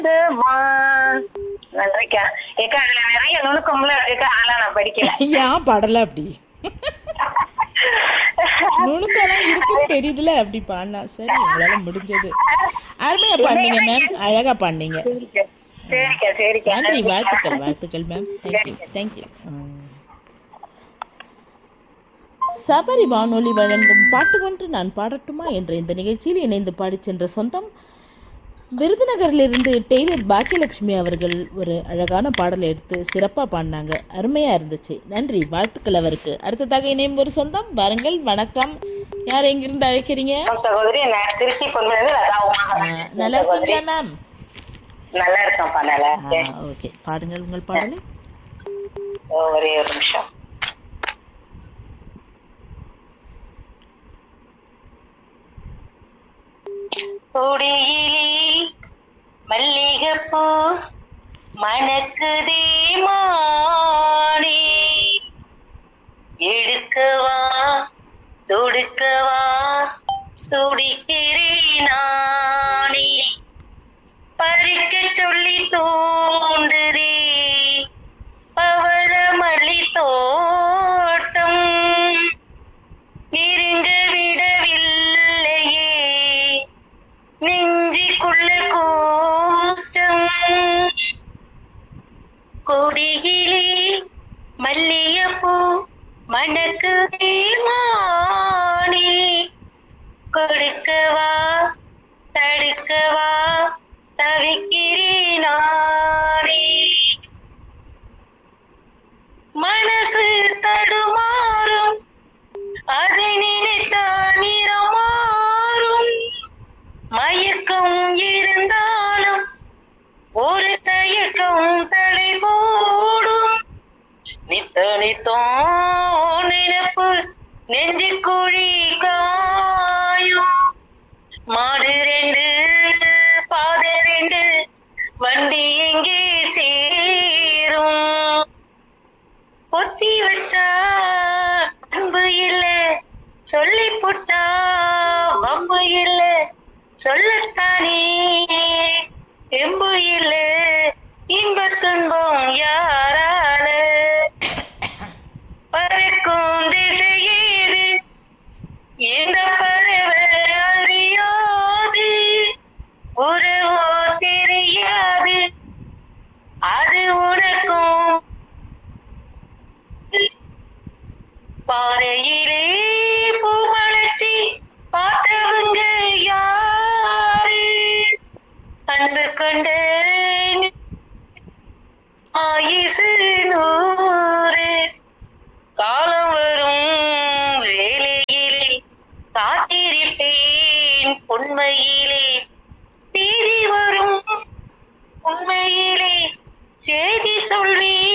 வா. நன்றிக்கா ஏக்கா அதுல நிறைய நுணுக்கம்ல இருக்கு அதெல்லாம் நான் படிக்கல ஏன் பாடல அப்படி நுணுக்கெல்லாம் இருக்குன்னு தெரியுதுல அப்படி பாடினா சரி உங்களால முடிஞ்சது அருமையா பாடினீங்க மேம் அழகா பாடினீங்க சரிக்கா சரிக்கா சரிக்கா நன்றி வாழ்த்துக்கள் வாழ்த்துக்கள் மேம் தேங்க்யூ தேங்க்யூ சபரி வானொலி வழங்கும் பாட்டு ஒன்று நான் பாடட்டுமா என்ற இந்த நிகழ்ச்சியில் இணைந்து பாடிச் சென்ற சொந்தம் விருதுநகரிலிருந்து டெய்லர் பாக்கியலட்சுமி அவர்கள் ஒரு அழகான பாடலை எடுத்து சிறப்பாக பாடினாங்க அருமையாக இருந்துச்சு நன்றி வாழ்த்துக்கள் அவருக்கு அடுத்ததாக இணையும் ஒரு சொந்தம் வாருங்கள் வணக்கம் யார் எங்கிருந்து அழைக்கிறீங்க சகோதரி நான் திருச்சி பொன்மணி லதா உமா ஆ, நல்லா இருக்கீங்களா மேம் நல்லா இருக்கேன்ப்பா நல்லா இருக்கேன் ஓகே பாடுங்கள் உங்கள் பாடலை ஒரே ஒரு நிமிஷம் கொடியிலே மல்லிகைப்பூ மணக்குதே மானே எடுக்கவா தொடுக்கவா துடிக்கிறேன் நானே பறிக்க சொல்லி தோண்டுதே பவள மல்லி தோட்டம் நெருங்க விடவில்லையே நெஞ்சிக்குள்ள கூச்சம் கொடியிலே மல்லிகைப்பூ மணக்கு மானே கொடுக்கவா தடுக்கவா தவிக்கிறேன் நானே மனசு தடுமாறும் அதை நினைத்தா நிறம் மாறும் மயக்கம் இருந்தாலும் ஒரு தயக்கம் தடை போடும் நித்த நித்தம் நினப்பு நெஞ்சுக்குழி காயும் மாடு ரெண்டு பாதை ரெண்டு வண்டி எங்கே சேரும் பொத்தி வச்சா அன்பு இல்ல சொல்லி புட்டா வம்பு இல்ல சொல்லத்தானே எம்பு இல்ல இன்ப துன்பம் யாரால பறக்கும் திசையேது இந்த பறவை அறியாது உறவோ தெரியாது அது உனக்கும் பாறையிலே பூமலர்ச்சி பார்த்தவங்க யாரு அன்பு கொண்ட ஆயுசு நூறு காலம் வரும் வேலையிலே காத்திருப்பேன் உண்மையிலே தேதி வரும் உண்மையிலே செய்தி சொல்வேன்